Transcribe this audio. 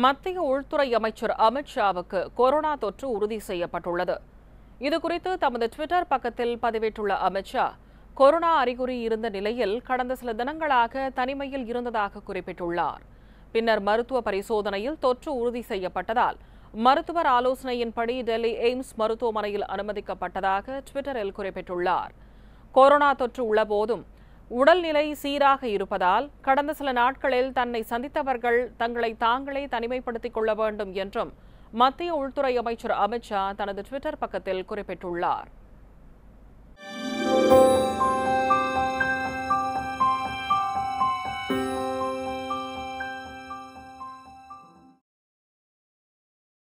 மத்திய உள்துறை அமைச்சர் அமித் ஷாவுக்கு கொரோனா தொற்று உறுதி செய்யப்பட்டுள்ளது இதுகுறித்து தமது ட்விட்டர் பக்கத்தில் பதிவிட்டுள்ள அமித் ஷா கொரோனா அறிகுறி இருந்த நிலையில் கடந்த சில தினங்களாக தனிமையில் இருந்ததாக குறிப்பிட்டுள்ளார் பின்னர் மருத்துவ பரிசோதனையில் தொற்று உறுதி செய்யப்பட்டதால் மருத்துவர் ஆலோசனையின்படி டெல்லி எய்ம்ஸ் மருத்துவமனையில் அனுமதிக்கப்பட்டதாக ட்விட்டரில் குறிப்பிட்டுள்ளார் கொரோனா தொற்று உள்ளபோதும் உடல்நிலை சீராக இருப்பதால் கடந்த சில நாட்களில் தன்னை சந்தித்தவர்கள் தங்களை தாங்களே தனிமைப்படுத்திக் கொள்ள வேண்டும் என்றும் மத்திய உள்துறை அமைச்சர் அமித் ஷா தனது ட்விட்டர் பக்கத்தில் குறிப்பிட்டுள்ளார்